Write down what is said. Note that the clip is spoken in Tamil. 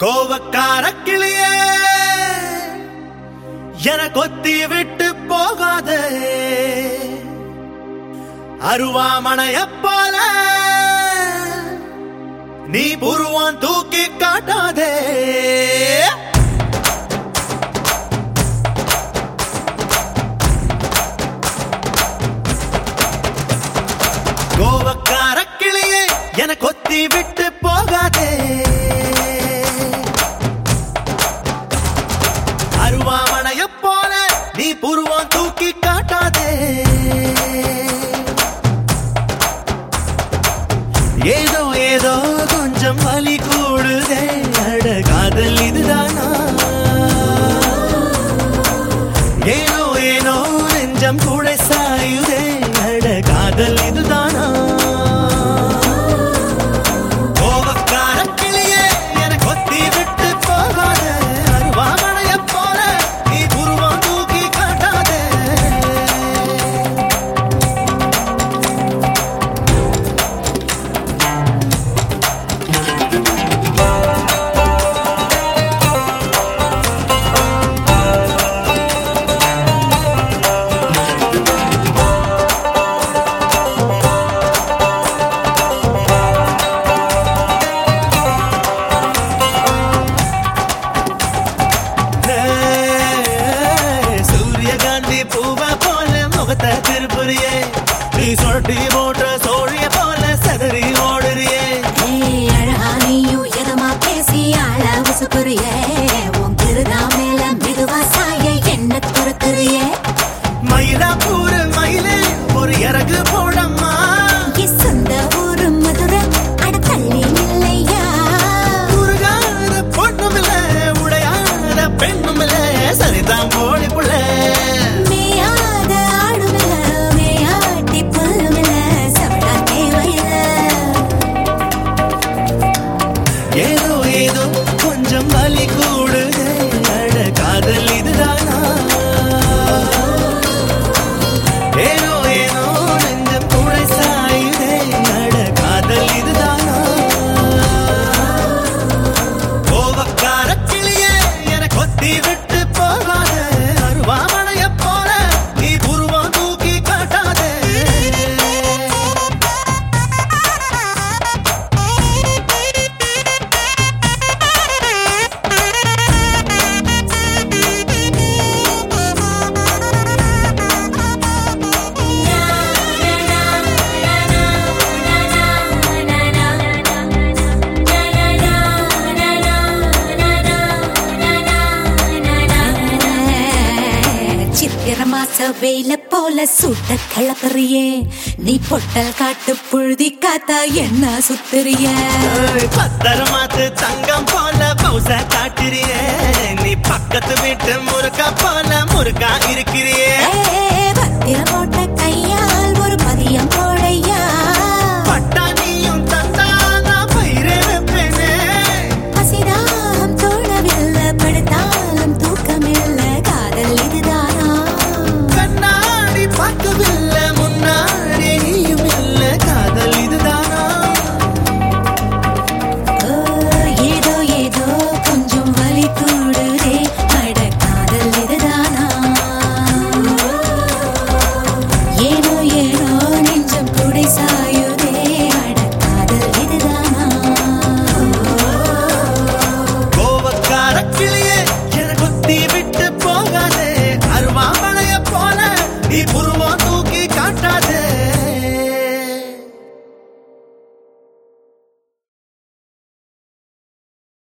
கோவக்கார கிளியே என கொத்தி விட்டு போகாதே அருவாமனைய போல நீ புருவான் தூக்கி காட்டாதே கோவக்கார கிளியே என கொத்தி விட்டு போகாதே அருவாமனைய போல நீ புருவம் தூக்கி காட்டாதே ஏதோ ஏதோ கொஞ்சம் வலி கூடுதே அட காதல் இதுதானா ஏனோ ஏனோ நெஞ்சம் கூட சாயுதே அட காதல் இதுதானா கோபக்கார கிளியே என கொத்தி விட்டு போகாத அருவாமனைய போல நீ உருவம் தூக்கி காட்டாதே சூரியகாந்தி பூவா போல முகத்தை திருப்புறியே நீ சொட்டி போட்ட சோழிய போல சதறி ஓடுறியே ஏய், அழகா நீயும் எதமா பேசி ஆள உசுப்புறிய உன் திருதா மேல மெதுவா சாய என்ன துரத்துறிய மயிலா பூரு மயிலே ஒரு இறகு போடம்மா சொந்த ஊரு மதுரை அட தள்ளி இல்லையா உருகாத பொண்ணும் இல்ல உடையாத பெண்ணும் இல்ல சரிதான் போடி புள்ள மேயாத ஆடுமில்ல மேயாட்டி புல்லுமில்ல சவடா தேவையில்ல ஏதோ ஏதோ கொஞ்சம் வலி கூடுதே அட காதல் இதுதானா ஏனோ ஏனோ நெஞ்சம் கூட சாயுதே அட காதல் இதுதானா கோபக்கார கிளியே என கொத்தி விட்டு போகாத அருவாமனைய போல நீ உருவம் தூக்கி காட்டாதே சித்திர மாச வெயில போல சுட்ட கிளப்புறியே நீ பொட்டல் காட்டு புழுதி காத்தா என்ன சுத்துறிய ஏய், பத்திரமாத்து தங்கம் போல பௌச காட்டுறியே நீ பக்கத்து வீட்டு முறுக்கா போல முறுக்கா இருக்கிறியே பத்திரம் போட்ட கையால் ஒரு பதியம் போடையா பட்டாணியும் தந்தா நான் பயிரே வைப்பேனே பசிதாகம் தோணவில்லை படுத்தாலும் தூக்கமில்லை காதல் இதுதானா கண்ணாடி பார்க்கவில்லை முன்னாடி நீயும் இல்ல காதல் இதுதானா ஓ, ஏதோ ஏதோ கொஞ்சம் வலி கூடுதே அட காதல் இதுதானா ஏனோ ஏனோ நெஞ்சம் குடை சாயுதே அட காதல் இதுதானா கோவக்கார கிளியே என கொத்தி விட்டு போகாதே அருவாமனைய போல நீ புருவம் தூக்கி காட்டாதே